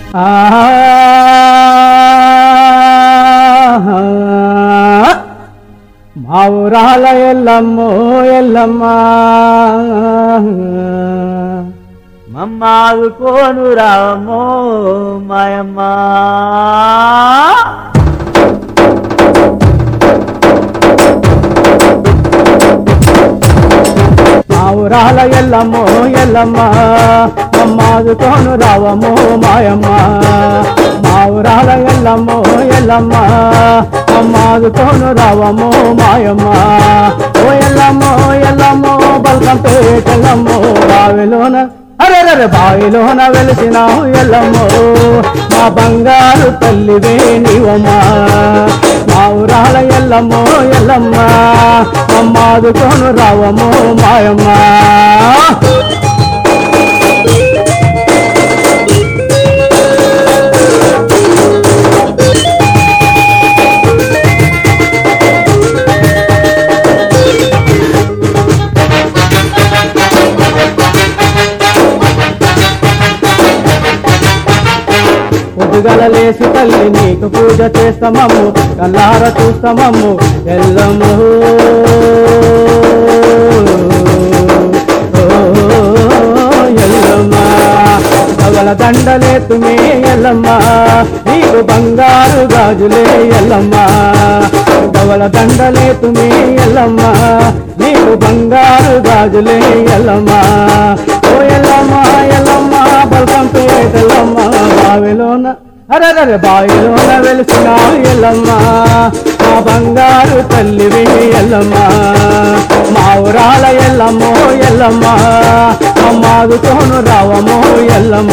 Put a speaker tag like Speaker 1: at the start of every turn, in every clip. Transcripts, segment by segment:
Speaker 1: మా ఊరాల ఎల్లమ్మో ఎల్లమ్మ
Speaker 2: మమ్మాదు కోను రామో మాయమ్మ
Speaker 1: మా ఊరాల ఎల్లమ్మో ఎల్లమ్మ అమ్మాదు కోను రావమ్మో మాయమ్మ మా ఊరాల ఎల్లమ్మో ఎల్లమ్మ అమ్మాదు కోను రావమ్మో మాయమ్మ ఓ ఎల్లమ్మో ఎల్లమ్మో బల్కం పేటెల్లమ్మో బావిలోన అరెరరె బావిలోన వెలిసినావు ఎల్లమ్మో మా బంగారు తల్లివే నీవమ్మా మా ఊరాల ఎల్లమ్మో ఎల్లమ్మ అమ్మాదు కోను రావమ్మో మాయమ్మ పొద్దుగల లేసి తల్లి నీకు పూజ చేస్తామమ్ము కల్లార చూస్తామమ్ము ఎల్లమ్ము ఓ, ఎల్లమ్మ పగల దండలే తుమే ఎల్లమ్మ నీకు బంగారు గాజులే ఎల్లమ్మ పగల దండలే తుమే ఎల్లమ్మ నీకు బంగారు గాజులే ఎల్లమ్మ ఓ ఎల్లమ్మ ఎల్లమ్మ బల్కం పేటెల్లమ్మ బావిలోన అరరర బావిలోన వెలిసిన ఎల్లమ్మ మా బంగారు తల్లివి ఎల్లమ్మ మా ఊరాల ఎల్లమ్మో ఎల్లమ్మ అమ్మాదు తోను రావమో ఎల్లమ్మ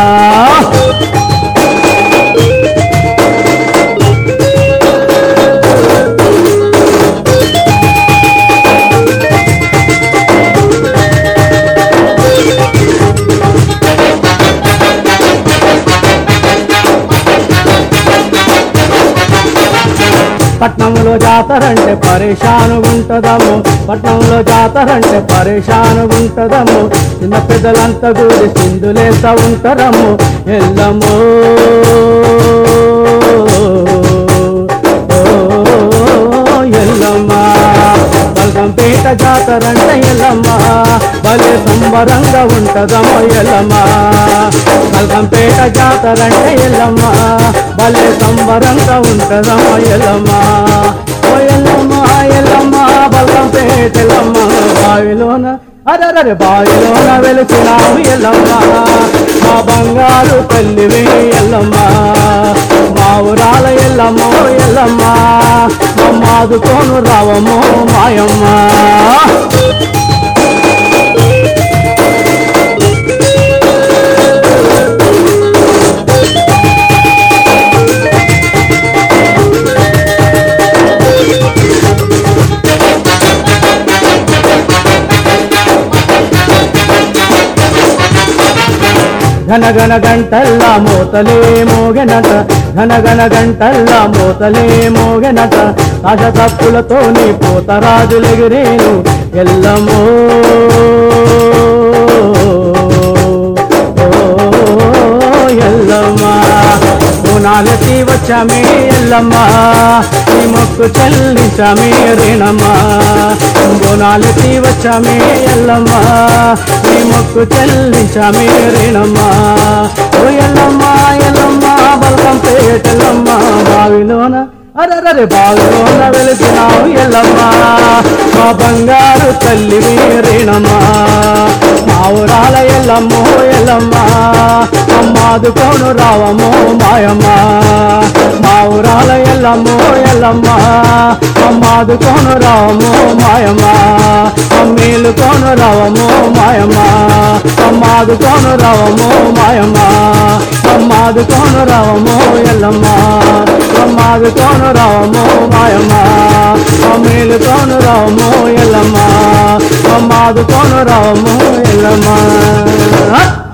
Speaker 1: పట్నంలో జాతరంటే పరేషానుగుంటదమ్ము పట్నంలో జాతరంటే పరేషానుగుంటదమ్ము చిన్న పెద్దలంతా కూడి సింధులేస్తా ఉంటారమ్ము ఎల్లమ్మో ఓ, ఎల్లమ్మ బల్గంపేట జాతరంటే ఎల్లమ్మ భలే సంబరంగా ఉంటదమ్మో ఎల్లమ్మ బల్గంపేట జాతరంటే ఎల్లమ్మ భలే సంబరంగా ఉంటదమ్మో ఎల్లమ్మ ఓ ఎల్లమ్మ ఎల్లమ్మ బల్గంపేట ఎల్లమ్మ బావిలోన అరరరే బావిలోన వెలిసినావు ఎల్లమ్మ మా బంగారు తల్లివి ఎల్లమ్మ మా ఊరాల ఎల్లమ్మో ఎల్లమ్మ మమ్మాదు కోను రావమ్మో మాయమ్మ ఘనగన గంటల్ల మోతలే మోగెనట ఘనగన గంటల్ల మోతలే మోగెనట ఆశ తప్పులతోని పోతరాజులెగిరేను ఎల్లమో ఓ ఎల్లమ్మ పునాలకి వచ్చామే ఎల్లమ్మ నీ మొక్కు చెల్లించామే రేణమ్మ బోనాలకి వచ్చామే ఎల్లమ్మ నీ మొక్కు చెల్లించామే రేణమ్మ ఓ ఎల్లమ్మ ఎల్లమ్మ బల్కం పేటెల్లమ్మ బావిలోన అరరరే బావిలోన వెలిసినావు ఎల్లమ్మ మా బంగారు తల్లివి రేణమ్మ మా ఊరాల ఎల్లమ్మో ఎల్లమ్మ అమ్మాదు కోను రావమ్మో మాయమ్మ మా ఊరాల ఎల్లమ్మో ఎల్లమ్మ అమ్మాదు కోను రావమ్మో మాయమ్మ అమ్మీలు కోను రావమ్మో మాయమ్మ అమ్మాదు కోను రావమ్మో మాయమ్మ అమ్మాదు కోను రావమ్మో ఎల్లమ్మ అమ్మాదు కోను రావమ్మో మాయమ్మ అమ్మీలు కోను రావమ్మో ఎల్లమ్మ అమ్మాదు కోను రావమ్మో ఎల్లమ్మ